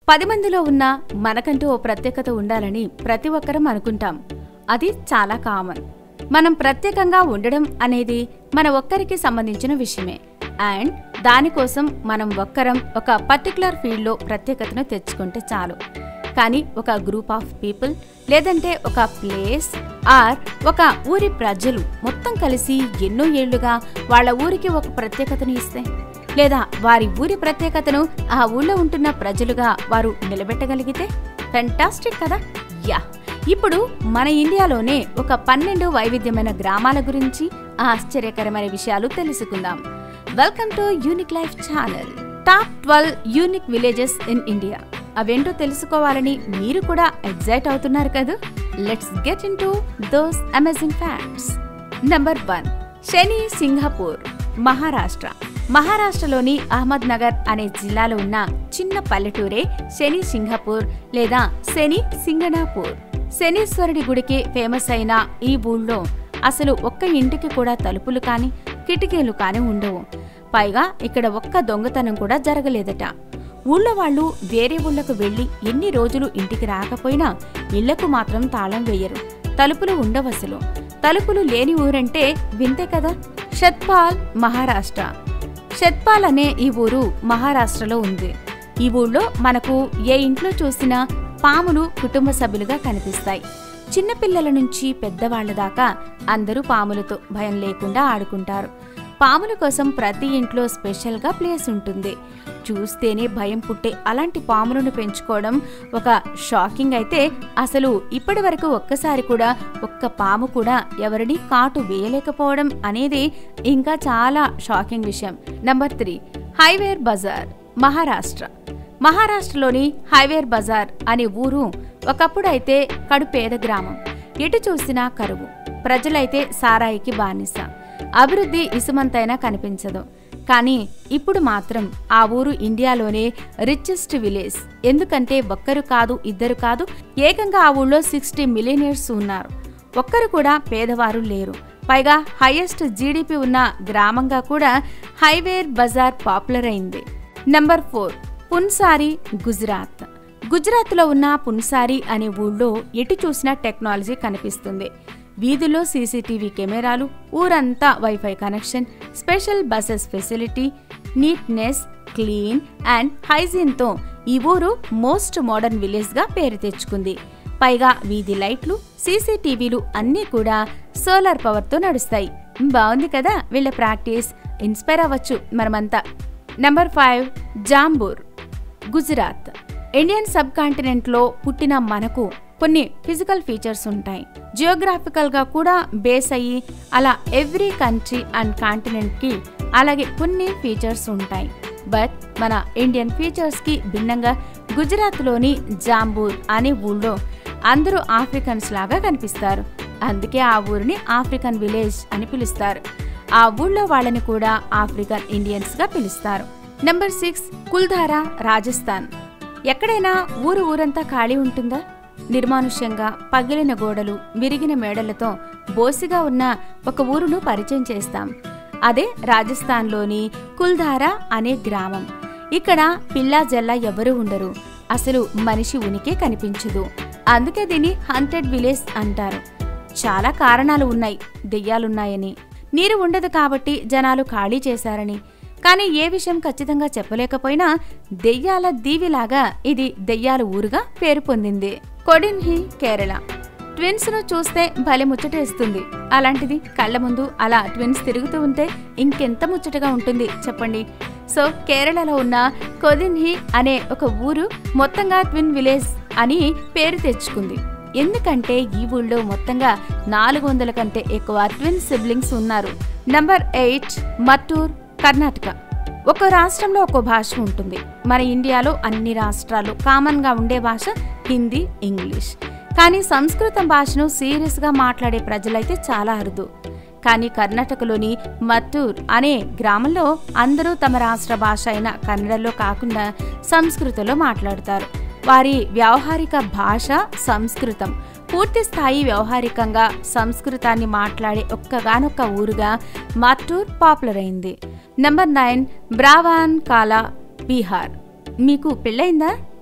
పది మందిలో ఉన్న మనకంటూ ఓ ప్రత్యేకత ఉండాలని ప్రతి ఒక్కరం అనుకుంటాం అది చాలా కామన్ మనం ప్రత్యేకంగా ఉండడం అనేది మన ఒక్కరికి సంబంధించిన విషయమే అండ్ దానికోసం మనం ఒక్కరం ఒక పర్టికులర్ ఫీల్డ్లో ప్రత్యేకతను తెచ్చుకుంటే చాలు కానీ ఒక గ్రూప్ ఆఫ్ పీపుల్ లేదంటే ఒక ప్లేస్ ఆర్ ఒక ఊరి ప్రజలు మొత్తం కలిసి ఎన్నో ఏళ్లుగా వాళ్ళ ఊరికి ఒక ప్రత్యేకతను ఇస్తే లేదా వారి ఊరి ప్రత్యేకతను ఆ ఊళ్ళో ఉంటున్న ప్రజలుగా వారు నిలబెట్టగలిగితే ఫెంటాస్టిక్ కదా యా ఇప్పుడు మన ఇండియాలోనే ఒక పన్నెండు వైవిధ్యమైన గ్రామాల గురించి ఆశ్చర్యకరమైన విషయాలు తెలుసుకుందాం welcome to unique life channel top twelve unique villages in India అవేంటో తెలుసుకోవాలని మీరు కూడా ఎగ్జైట్ అవుతున్నారు కదా let's get into those amazing facts number one Shani Shingnapur Maharashtra మహారాష్ట్రలోని అహ్మద్ నగర్ అనే జిల్లాలో ఉన్న చిన్న పల్లెటూరే శని సింగపూర్ లేదా శని సింగనాపూర్ శనీశ్వరుడి గుడికి ఫేమస్ అయిన ఈ ఊళ్ళో అసలు ఒక్క ఇంటికి కూడా తలుపులు కాని కిటికీలు కాని ఉండవు పైగా ఇక్కడ ఒక్క దొంగతనం కూడా జరగలేదట ఊళ్ళో వాళ్ళు వేరే ఊళ్ళకు వెళ్లి ఎన్ని రోజులు ఇంటికి రాకపోయినా ఇళ్లకు మాత్రం తాళం వేయరు తలుపులు ఉండవసలు తలుపులు లేని ఊరంటే వింతే కదా షత్పాల్ మహారాష్ట్ర షత్పాల్ అనే ఈ ఊరు మహారాష్ట్రలో ఉంది ఈ ఊళ్ళో మనకు ఏ ఇంట్లో చూసినా పాములు కుటుంబ సభ్యులుగా కనిపిస్తాయి చిన్నపిల్లల నుంచి పెద్దవాళ్ల దాకా అందరూ పాములతో భయం లేకుండా ఆడుకుంటారు పాముల కోసం ప్రతి ఇంట్లో స్పెషల్గా ప్లేస్ ఉంటుంది చూస్తేనే భయం పుట్టే అలాంటి పాములను పెంచుకోవడం ఒక షాకింగ్ అయితే అసలు ఇప్పటి వరకు ఒక్కసారి కూడా ఒక్క పాము కూడా ఎవరిని కాటు వేయలేకపోవడం అనేది ఇంకా చాలా షాకింగ్ విషయం నంబర్ త్రీ హైవేర్ బజార్ మహారాష్ట్ర మహారాష్ట్రలోని హైవేర్ బజార్ అనే ఊరు ఒకప్పుడైతే కడుపేద గ్రామం ఎటు చూసినా కరువు ప్రజలైతే సారాయికి బానిస అభివృద్ధి ఇసుమంతైనా కనిపించదు కానీ ఇప్పుడు మాత్రం ఆ ఊరు ఇండియాలోనే రిచెస్ట్ విలేజ్ ఎందుకంటే ఒక్కరు కాదు ఇద్దరు కాదు ఏకంగా ఆ ఊళ్ళో సిక్స్టీ మిలియనర్స్ ఉన్నారు ఒక్కరు కూడా పేదవారు లేరు పైగా హైయెస్ట్ జీడిపి ఉన్న గ్రామంగా కూడా హైవేర్ బజార్ పాపులర్ అయింది నంబర్ ఫోర్ పున్సారి గుజరాత్ గుజరాత్లో ఉన్న పున్సారి అనే ఊళ్ళో ఎటు చూసినా టెక్నాలజీ కనిపిస్తుంది వీధుల్లో సీసీటీవీ కెమెరాలు ఊరంతా wifi connection special buses facility neatness clean and హైజీన్తో ఈ ఊరు మోస్ట్ మోడర్న్ విలేజ్గా పేరు తెచ్చుకుంది పైగా వీధి లైట్లు సీసీటీవీలు అన్నీ కూడా సోలార్ పవర్తో నడుస్తాయి బాగుంది కదా వీళ్ళ ప్రాక్టీస్ ఇన్స్పైర్ అవ్వచ్చు మనమంతా number five Jambur Gujarat Indian సబ్ కాంటినెంట్లో పుట్టిన మనకు కొన్ని ఫిజికల్ ఫీచర్స్ ఉంటాయి జియోగ్రాఫికల్గా కూడా బేస్ అయ్యి అలా ఎవ్రీ కంట్రీ అండ్ కాంటినెంట్కి అలాగే కొన్ని ఫీచర్స్ ఉంటాయి బట్ మన ఇండియన్ ఫీచర్స్కి భిన్నంగా గుజరాత్లోని జాంబూర్ అనే ఊళ్ళో అందరూ ఆఫ్రికన్స్ లాగా కనిపిస్తారు అందుకే ఆ ఊరిని ఆఫ్రికన్ విలేజ్ అని పిలుస్తారు ఆ ఊళ్ళో వాళ్ళని కూడా ఆఫ్రికన్ ఇండియన్స్గా పిలుస్తారు నెంబర్ సిక్స్ కుల్ధారా రాజస్థాన్ ఎక్కడైనా ఊరు ఊరంతా ఖాళీ ఉంటుందా నిర్మానుష్యంగా పగిలిన గోడలు విరిగిన మేడలతో బోసిగా ఉన్న ఒక ఊరును పరిచయం చేస్తాం అదే రాజస్థాన్లోని కుల్ధారా అనే గ్రామం ఇక్కడ పిల్లా జల్లా ఎవరూ ఉండరు అసలు మనిషి ఉనికే కనిపించదు అందుకే దీన్ని హంటెడ్ విలేజ్ అంటారు చాలా కారణాలు ఉన్నాయి దెయ్యాలున్నాయని నీరు ఉండదు కాబట్టి జనాలు ఖాళీ చేశారని కానీ ఏ విషయం ఖచ్చితంగా చెప్పలేకపోయినా దెయ్యాల దీవిలాగా ఇది దెయ్యాల ఊరుగా పేరు పొందింది కొడిన్హి కేరళ ట్విన్స్ ను చూస్తే భలే ముచ్చటేస్తుంది అలాంటిది కళ్ళ ముందు అలా ట్విన్స్ తిరుగుతూ ఉంటే ఇంకెంత ముచ్చటగా ఉంటుంది చెప్పండి సో కేరళలో ఉన్న కొదిన్హి అనే ఒక ఊరు మొత్తంగా ట్విన్ విలేజ్ అని పేరు తెచ్చుకుంది ఎందుకంటే ఈ ఊళ్ళో మొత్తంగా నాలుగు వందల కంటే ఎక్కువ ట్విన్ సిబ్లింగ్స్ ఉన్నారు నంబర్ ఎయిట్ మట్టూర్ కర్ణాటక ఒక రాష్ట్రంలో ఒక భాష ఉంటుంది మన ఇండియాలో అన్ని రాష్ట్రాలు కామన్గా ఉండే భాష హిందీ ఇంగ్లీష్ కానీ సంస్కృతం భాషను సీరియస్గా మాట్లాడే ప్రజలైతే చాలా అరుదు కానీ కర్ణాటకలోని మత్తూర్ అనే గ్రామంలో అందరూ తమ రాష్ట్ర భాష అయిన కన్నడలో కాకుండా సంస్కృతంలో మాట్లాడతారు వారి వ్యావహారిక భాష సంస్కృతం పూర్తి స్థాయి వ్యవహారికంగా సంస్కృతాన్ని మాట్లాడే ఒక్కగానొక్క ఊరుగా మట్టూర్ పాపులర్ అయింది నంబర్ నైన్ బ్రావాన్ కాలా బీహార్ మీకు పెళ్ళైందా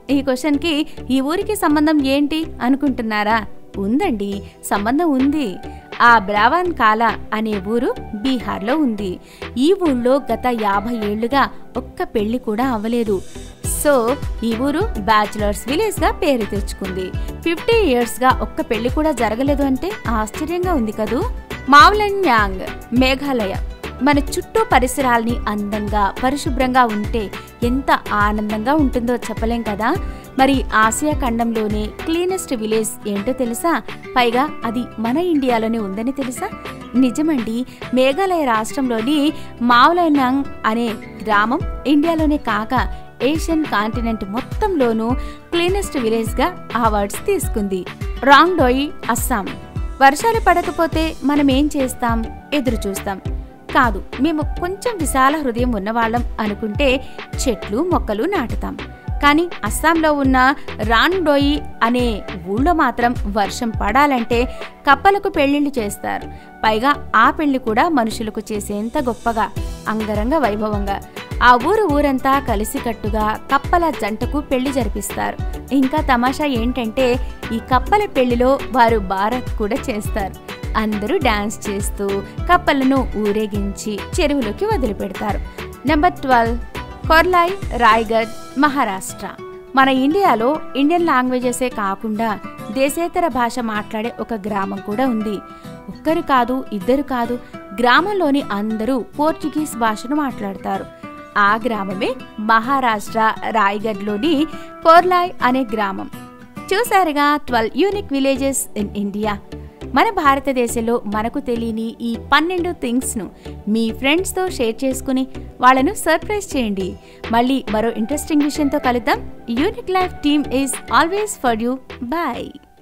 ఈ క్వశ్చన్కి ఈ ఊరికి సంబంధం ఏంటి అనుకుంటున్నారా ఉందండి సంబంధం ఉంది ఆ బ్రావాన్ కాలా అనే ఊరు బీహార్లో ఉంది ఈ ఊళ్ళో గత యాభై ఏళ్లుగా ఒక్క పెళ్లి కూడా అవ్వలేదు సో ఈ ఊరు బ్యాచులర్స్ విలేజ్ గా పేరు తెచ్చుకుంది ఫిఫ్టీ ఇయర్స్ గా ఒక్క పెళ్లి కూడా జరగలేదు అంటే ఆశ్చర్యంగా ఉంది కదూ మావ్లన్యాంగ్ మేఘాలయ మన చుట్టూ పరిసరాల్ని అందంగా పరిశుభ్రంగా ఉంటే ఎంత ఆనందంగా ఉంటుందో చెప్పలేం కదా మరి ఆసియా ఖండంలోనే క్లీనెస్ట్ విలేజ్ ఏంటో తెలుసా పైగా అది మన ఇండియాలోనే ఉందని తెలుసా నిజమండి మేఘాలయ రాష్ట్రంలోని మావులైనాంగ్ అనే గ్రామం ఇండియాలోనే కాక ఏషియన్ కాంటినెంట్ మొత్తంలోనూ క్లీనెస్ట్ విలేజ్గా అవార్డ్స్ తీసుకుంది రాంగ్ డోయి అస్సాం వర్షాలు పడకపోతే మనం ఏం చేస్తాం ఎదురు చూస్తాం కాదు మేము కొంచెం విశాల హృదయం ఉన్నవాళ్ళం అనుకుంటే చెట్లు మొక్కలు నాటుతాం కానీ అస్సాంలో ఉన్న రాన్డోయి అనే ఊళ్ళో మాత్రం వర్షం పడాలంటే కప్పలకు పెళ్లిళ్ళు చేస్తారు పైగా ఆ పెళ్లి కూడా మనుషులకు చేసేంత గొప్పగా అంగరంగ వైభవంగా ఆ ఊరు ఊరంతా కలిసికట్టుగా కప్పల జంటకు పెళ్లి జరిపిస్తారు ఇంకా తమాషా ఏంటంటే ఈ కప్పల పెళ్లిలో వారు భారత్ కూడా చేస్తారు అందరూ డాన్స్ చేస్తూ కప్పలను ఊరేగించి చెరువులోకి వదిలిపెడతారు నెంబర్ ట్వెల్వ్ కొర్లాయ్ రాయ్గఢ్ మహారాష్ట్ర మన ఇండియాలో ఇండియన్ లాంగ్వేజెసే కాకుండా దేశేతర భాష మాట్లాడే ఒక గ్రామం కూడా ఉంది ఒక్కరు కాదు ఇద్దరు కాదు గ్రామంలోని అందరూ పోర్చుగీస్ భాషను మాట్లాడతారు ఆ గ్రామమే మహారాష్ట్ర రాయ్గఢ్లోని కోర్లాయ్ అనే గ్రామం చూసారుగా twelve unique villages in India మన భారతదేశంలో మనకు తెలియని ఈ పన్నెండు థింగ్స్ను మీ ఫ్రెండ్స్తో షేర్ చేసుకుని వాళ్ళను సర్ప్రైజ్ చేయండి మళ్ళీ మరో ఇంట్రెస్టింగ్ విషయంతో కలుద్దాం unique life team is always for you bye